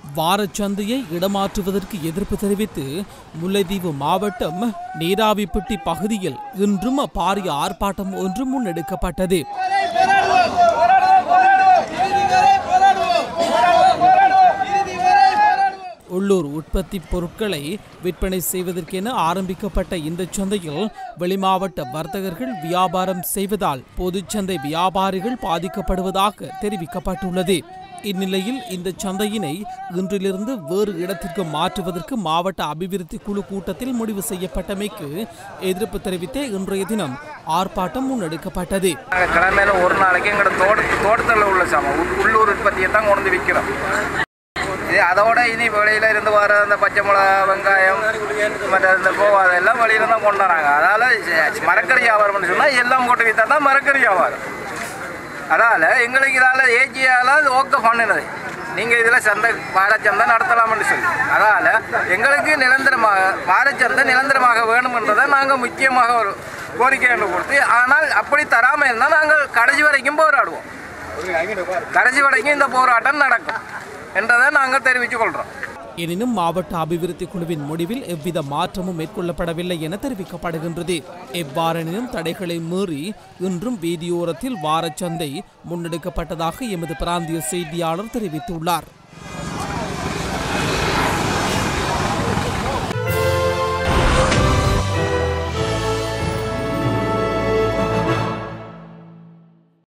வாரச்சந்தையை இடமாற்றுவதற்கு எதிர்ப்பு தெரிவித்து முல்லைத்தீவு மாவட்டம் நீராவிப்பட்டி பகுதியில் இன்றும் பாரிய ஆர்ப்பாட்டம் ஒன்று முன்னெடுக்கப்பட்டது உள்ளூர் உற்பத்தி பொருட்களை விற்பனை செய்வதற்கென ஆரம்பிக்கப்பட்ட இந்த சந்தையில் வெளிமாவட்ட வர்த்தகர்கள் வியாபாரம் செய்வதால் பொதுச்சந்தை வியாபாரிகள் பாதிக்கப்படுவதாக தெரிவிக்கப்பட்டுள்ளது இந்நிலையில் இந்த சந்தையினை இன்றிலிருந்து வேறு இடத்திற்கு மாற்றுவதற்கு மாவட்ட அபிவிருத்தி குழு கூட்டத்தில் முடிவு செய்யப்பட்டமைக்கு எதிர்ப்பு தெரிவித்தே இன்றைய தினம் ஆர்ப்பாட்டம் முன்னெடுக்கப்பட்டது நாங்கள் கிழமையில ஒரு நாளைக்கு எங்களோட தோட்ட தோட்டத்தில் உள்ள சாமான் உள்- உள்ளூர் உற்பத்தியை தான் கொண்டு வந்து விற்கிறோம் இது அதோட இனி வெளியில இருந்து வர அந்த பச்சை மிளகா வெங்காயம் மற்ற இந்த கோவா அதெல்லாம் வெளியில தான் கொண்டு வராங்க அதனால ச- மரக்கறி வியாபாரம்னு சொன்னால் எல்லாம் போட்டு விற்றா தான் மரக்கறி வியாபாரம் அதால் எங்களுக்கு இதால் ஏஜியால் அது ஓகே பண்ணினது நீங்கள் இதில் சந்தை வாரச்சந்தை நடத்தலாம்னு சொல்லி அதால் எங்களுக்கு நிரந்தரமாக வாரச்சந்தை நிரந்தரமாக வேணுமென்றதை நாங்கள் முக்கியமாக ஒரு கோரிக்கை ஒன்று கொடுத்து ஆனால் அப்படி தராமல் இருந்தால் நாங்கள் கடைசி வரைக்கும் போராடுவோம் கடைசி வரைக்கும் இந்த போராட்டம் நடக்கும் என்றதை நாங்கள் தெரிவித்துக் கொள்கிறோம் எனினும் மாவட்ட அபிவிருத்தி குழுவின் முடிவில் எவ்வித மாற்றமும் மேற்கொள்ளப்படவில்லை என தெரிவிக்கப்படுகின்றது எவ்வாறெனினும் தடைகளை மீறி இன்றும் வீதியோரத்தில் வாரச்சந்தை முன்னெடுக்கப்பட்டதாக எமது பிராந்திய செய்தியாளர் தெரிவித்துள்ளார்